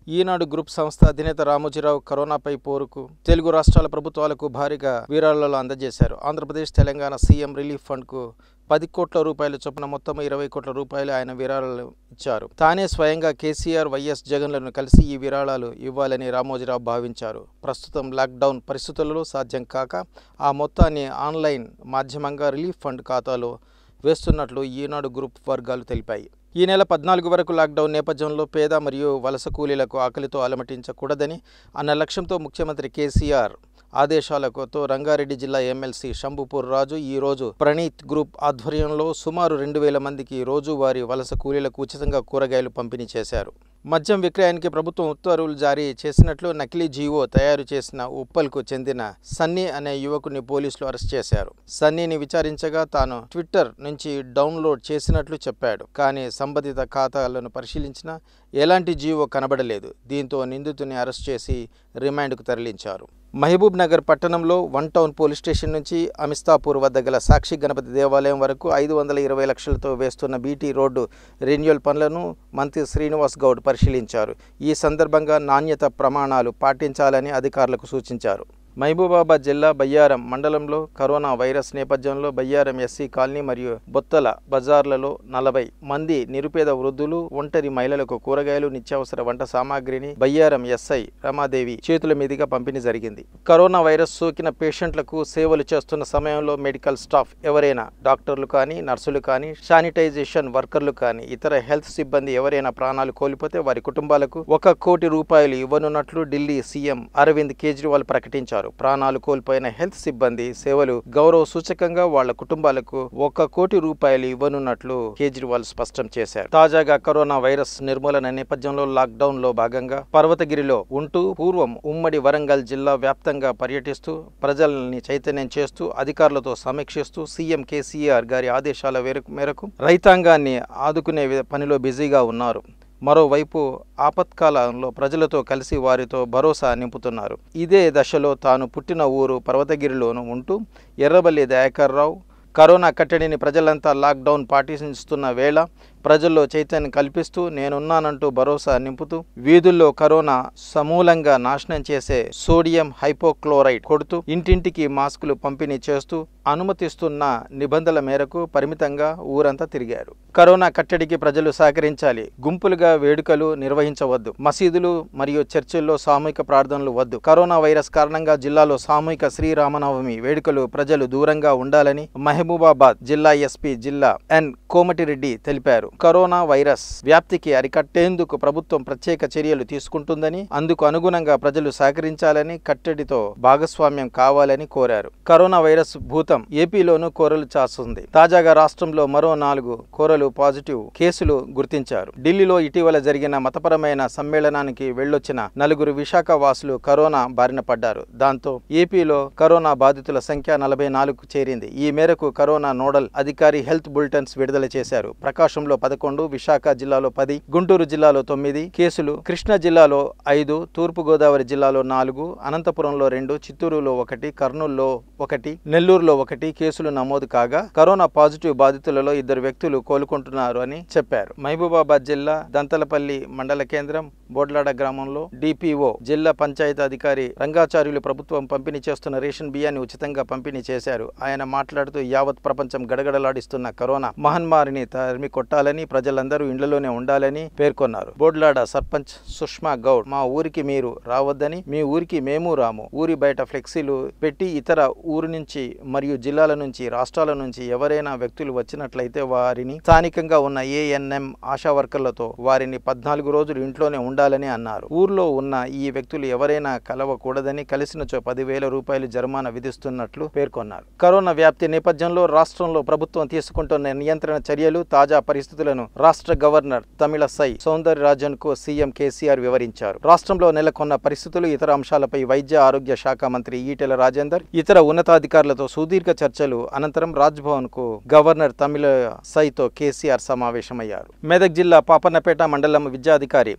ఈనాడు group సంస్థ అధినేత రామోజీరావు కరోనాపై పోరుకు తెలుగు రాష్ట్రాల ప్రభుత్వాలకు భారీగా విరాళాలు అందజేశారు ఆంధ్రప్రదేశ్ తెలంగాణ సీఎం రిలీఫ్ ఫండ్కు పది కోట్ల రూపాయల చొప్పున మొత్తం ఇరవై కోట్ల రూపాయలు ఆయన విరాళాలు ఇచ్చారు తానే స్వయంగా కేసీఆర్ వైఎస్ జగన్లను కలిసి ఈ విరాళాలు ఇవ్వాలని రామోజీరావు భావించారు ప్రస్తుతం లాక్డౌన్ పరిస్థితులలో సాధ్యం కాక ఆ మొత్తాన్ని ఆన్లైన్ మాధ్యమంగా రిలీఫ్ ఫండ్ ఖాతాలో వేస్తున్నట్లు ఈనాడు గ్రూప్ వర్గాలు తెలిపాయి ఈ నెల పద్నాలుగు వరకు లాక్డౌన్ నేపథ్యంలో పేద మరియు వలస కూలీలకు ఆకలితో అలమటించకూడదని అన్న లక్ష్యంతో ముఖ్యమంత్రి కేసీఆర్ ఆదేశాలతో రంగారెడ్డి జిల్లా ఎమ్మెల్సీ శంభుపూర్ రాజు ఈ రోజు ప్రణీత్ గ్రూప్ ఆధ్వర్యంలో సుమారు రెండు వేల మందికి రోజువారీ వలస కూలీలకు ఉచితంగా కూరగాయలు పంపిణీ చేశారు మద్యం విక్రయానికి ప్రభుత్వం ఉత్తర్వులు జారీ చేసినట్లు నకిలీ జీవో తయారు చేసిన ఉప్పల్కు చెందిన సన్నీ అనే యువకుని పోలీసులు అరెస్ట్ చేశారు సన్నీని విచారించగా తాను ట్విట్టర్ నుంచి డౌన్లోడ్ చేసినట్లు చెప్పాడు కానీ సంబంధిత ఖాతాలను పరిశీలించినా ఎలాంటి జీవో కనబడలేదు దీంతో నిందితుని అరెస్ట్ చేసి రిమాండ్కు తరలించారు మహబూబ్ నగర్ పట్టణంలో వన్ టౌన్ పోలీస్ స్టేషన్ నుంచి అమిస్తాపూర్ వద్ద గల సాక్షి గణపతి దేవాలయం వరకు ఐదు వందల ఇరవై లక్షలతో వేస్తున్న బీటీ రోడ్డు రెన్యువల్ పనులను మంత్రి శ్రీనివాస్ గౌడ్ పరిశీలించారు ఈ సందర్భంగా నాణ్యత ప్రమాణాలు పాటించాలని అధికారులకు సూచించారు మహబూబాబాద్ జిల్లా బయ్యారం మండలంలో కరోనా వైరస్ నేపథ్యంలో బయ్యారం ఎస్సీ కాలనీ మరియు బొత్తల బజార్లలో నలభై మంది నిరుపేద వృద్ధులు ఒంటరి మహిళలకు కూరగాయలు నిత్యావసర వంట సామాగ్రిని బయ్యారం ఎస్ఐ రమాదేవి చేతుల మీదుగా పంపిణీ జరిగింది కరోనా వైరస్ సోకిన పేషెంట్లకు సేవలు చేస్తున్న సమయంలో మెడికల్ స్టాఫ్ ఎవరైనా డాక్టర్లు కానీ నర్సులు కానీ శానిటైజేషన్ వర్కర్లు కానీ ఇతర హెల్త్ సిబ్బంది ఎవరైనా ప్రాణాలు కోల్పోతే వారి కుటుంబాలకు ఒక కోటి రూపాయలు ఇవ్వనున్నట్లు ఢిల్లీ సీఎం అరవింద్ కేజ్రీవాల్ ప్రకటించారు ప్రాణాలు కోల్పోయిన హెల్త్ సిబ్బంది సేవలు గౌరవ సూచకంగా వాళ్ళ కుటుంబాలకు ఒక కోటి రూపాయలు ఇవ్వనున్నట్లు కేజ్రీవాల్ స్పష్టం చేశారు తాజాగా కరోనా వైరస్ నిర్మూలన నేపథ్యంలో లాక్డౌన్ లో భాగంగా పర్వతగిరిలో ఉంటూ పూర్వం ఉమ్మడి వరంగల్ జిల్లా వ్యాప్తంగా పర్యటిస్తూ ప్రజల్ని చైతన్యం చేస్తూ అధికారులతో సమీక్షిస్తూ సీఎం కేసీఆర్ గారి ఆదేశాల వేరకు- మేరకు రైతాంగాన్ని ఆదుకునే వి- పనిలో బిజీగా ఉన్నారు మరోవైపు ఆపత్కాలంలో ప్రజలతో కలిసి వారితో భరోసా నింపుతున్నారు ఇదే దశలో తాను పుట్టిన ఊరు పర్వతగిరిలోను ఉంటూ ఎర్రబల్లి దయాకర్ రావు కరోనా కట్టడిని ప్రజలంతా లాక్డౌన్ పాటిస్తున్న వేళ ప్రజల్లో చైతన్యం కల్పిస్తూ నేనున్నానంటూ భరోసా నింపుతూ వీధుల్లో కరోనా సమూలంగా నాశనం చేసే సోడియం హైపోక్లోరైడ్ కొడుతూ ఇంటింటికి మాస్కులు పంపిణీ చేస్తూ అనుమతిస్తున్న నిబంధనల మేరకు పరిమితంగా ఊరంతా తిరిగారు కరోనా కట్టడికి ప్రజలు సహకరించాలి గుంపులుగా వేడుకలు నిర్వహించవద్దు మసీదులు మరియు చర్చిల్లో సామూహిక ప్రార్థనలు వద్దు కరోనా వైరస్ కారణంగా జిల్లాలో సామూహిక శ్రీరామనవమి వేడుకలు ప్రజలు దూరంగా ఉండాలని మహబూబాబాద్ జిల్లా ఎస్పీ జిల్లా ఎన్ కోమటిరెడ్డి తెలిపారు కరోనా వైరస్ వ్యాప్తికి అరికట్టేందుకు ప్రభుత్వం ప్రత్యేక చర్యలు తీసుకుంటుందని అందుకు అనుగుణంగా ప్రజలు సహకరించాలని కట్టడితో భాగస్వామ్యం కావాలని కోరారు కరోనా వైరస్ భూతం ఏపీలోనూ కోరలు చాస్తుంది తాజాగా రాష్ట్రంలో మరో నాలుగు కోరలు పాజిటివ్ కేసులు గుర్తించారు ఢిల్లీలో ఇటీవల జరిగిన మతపరమైన సమ్మేళనానికి వెళ్ళొచ్చిన నలుగురు విశాఖ వాసులు కరోనా బారిన పడ్డారు దాంతో ఏపీలో కరోనా బాధితుల సంఖ్య నలభై నాలుగు చేరింది ఈ మేరకు కరోనా నోడల్ అధికారి హెల్త్ బులెటిన్స్ విడుదల చేశారు ప్రకాశంలో పదకొండు విశాఖ జిల్లాలో పది గుంటూరు జిల్లాలో తొమ్మిది కేసులు కృష్ణా జిల్లాలో ఐదు తూర్పు గోదావరి జిల్లాలో నాలుగు అనంతపురంలో రెండు చిత్తూరులో ఒకటి కర్నూలులో ఒకటి నెల్లూరులో ఒకటి కేసులు నమోదు కాగా కరోనా పాజిటివ్ బాధితులలో ఇద్దరు వ్యక్తులు కోలుకుంటున్నారు అని చెప్పారు మహబూబాబాద్ జిల్లా దంతలపల్లి మండల కేంద్రం బోడ్లాడ గ్రామంలో డిపిఓ జిల్లా పంచాయతీ అధికారి రంగాచార్యులు ప్రభుత్వం పంపిణీ చేస్తున్న రేషన్ బియ్యాన్ని ఉచితంగా పంపిణీ చేశారు ఆయన మాట్లాడుతూ యావత్ ప్రపంచం గడగడలాడిస్తున్న కరోనా మహమ్మారిని తరిమి కొట్టాలని ప్రజలందరూ ఇండ్లలోనే ఉండాలని పేర్కొన్నారు బోడ్లాడ సర్పంచ్ సుష్మా గౌడ్ మా ఊరికి మీరు రావద్దని మీ ఊరికి మేము రాము ఊరి బయట ఫ్లెక్సీలు పెట్టి ఇతర ఊరు నుంచి మరియు జిల్లాల నుంచి రాష్ట్రాల నుంచి ఎవరైనా వ్యక్తులు వచ్చినట్లయితే వారిని స్థానికంగా ఉన్న ఏఎన్ఎం ఆశా వర్కర్లతో వారిని పద్నాలుగు రోజులు ఇంట్లోనే ఉండాలని అన్నారు ఊర్లో ఉన్న ఈ వ్యక్తులు ఎవరైనా కలవకూడదని కలిసినచో పదివేల రూపాయలు జరిమానా విధిస్తున్నట్లు పేర్కొన్నారు కరోనా వ్యాప్తి నేపథ్యంలో రాష్ట్రంలో ప్రభుత్వం తీసుకుంటున్న నియంత్రణ చర్యలు తాజా పరిస్థితులను రాష్ట్ర గవర్నర్ తమిళసై సౌందరరాజన్ కు సీఎం కేసీఆర్ వివరించారు రాష్ట్రంలో నెలకొన్న పరిస్థితులు ఇతర అంశాలపై వైద్య ఆరోగ్య శాఖ మంత్రి ఈటెల రాజేందర్ ఇతర ఉన్నతాధికారులతో సుదీర్ఘ చర్చలు అనంతరం రాజ్భవన్ కు గవర్నర్ తమిళ సైతో కేసీఆర్ సమావేశమయ్యారు మెదక్ జిల్లా పాపన్నపేట మండలం విద్యాధికారి సేవలు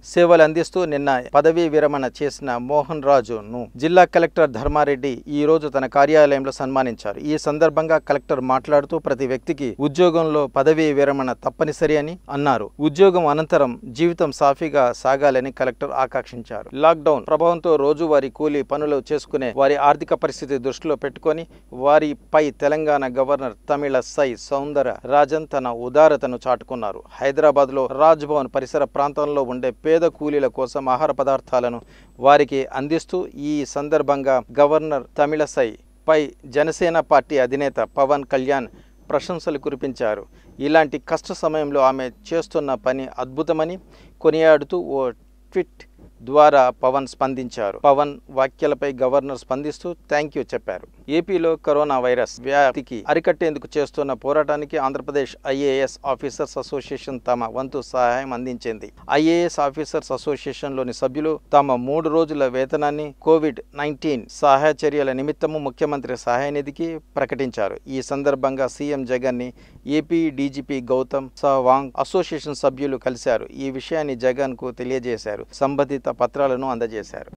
అందిస్తూ నిన్న పదవీ విరమణ చేసిన మోహన్ రాజును జిల్లా కలెక్టర్ ధర్మారెడ్డి ఈ రోజు తన కార్యాలయంలో సన్మానించారు ఈ సందర్భంగా కలెక్టర్ మాట్లాడుతూ ప్రతి వ్యక్తికి ఉద్యోగంలో పదవీ విరమణ తప్పనిసరి అని అన్నారు ఉద్యోగం అనంతరం జీవితం సాఫీగా సాగాలని కలెక్టర్ ఆకాంక్షించారు లాక్డౌన్ ప్రభావంతో రోజువారీ కూలీ పనులు చేసుకునే వారి ఆర్థిక పరిస్థితి దృష్టిలో పెట్టుకొని వారిపై Telangana governor Tamilisai Soundararajan తన ఉదారతను చాటుకున్నారు హైదరాబాద్ లో రాజ్ భవన్ పరిసర ప్రాంతంలో ఉండే పేద కూలీల కోసం ఆహార పదార్థాలను వారికి అందిస్తూ ఈ సందర్భంగా గవర్నర్ తమిళసై పై జనసేన పార్టీ అధినేత పవన్ కళ్యాణ్ ప్రశంసలు కురిపించారు ఇలాంటి కష్ట సమయంలో ఆమె చేస్తున్న పని అద్భుతమని కొనియాడుతూ ఓ ట్వీట్ ద్వారా పవన్ స్పందించారు పవన్ వ్యాఖ్యలపై గవర్నర్ స్పందిస్తూ థ్యాంక్ యూ చెప్పారు ఏపీలో కరోనా వైరస్ వ్యాప్తికి అరికట్టేందుకు చేస్తున్న పోరాటానికి ఆంధ్రప్రదేశ్ ఐఏఎస్ ఆఫీసర్స్ అసోసియేషన్ తమ వంతు సహాయం అందించింది ఐఏఎస్ ఆఫీసర్స్ అసోసియేషన్లోని సభ్యులు తమ మూడు రోజుల వేతనాన్ని కోవిడ్ నైన్టీన్ సహాయ చర్యల నిమిత్తము ముఖ్యమంత్రి సహాయ నిధికి ప్రకటించారు ఈ సందర్భంగా సీఎం జగన్ ని AP DGP Gautam Sawang association సభ్యులు కలిశారు ఈ విషయాన్ని జగన్ కు తెలియజేశారు సంబంధిత పత్రాలను అందజేశారు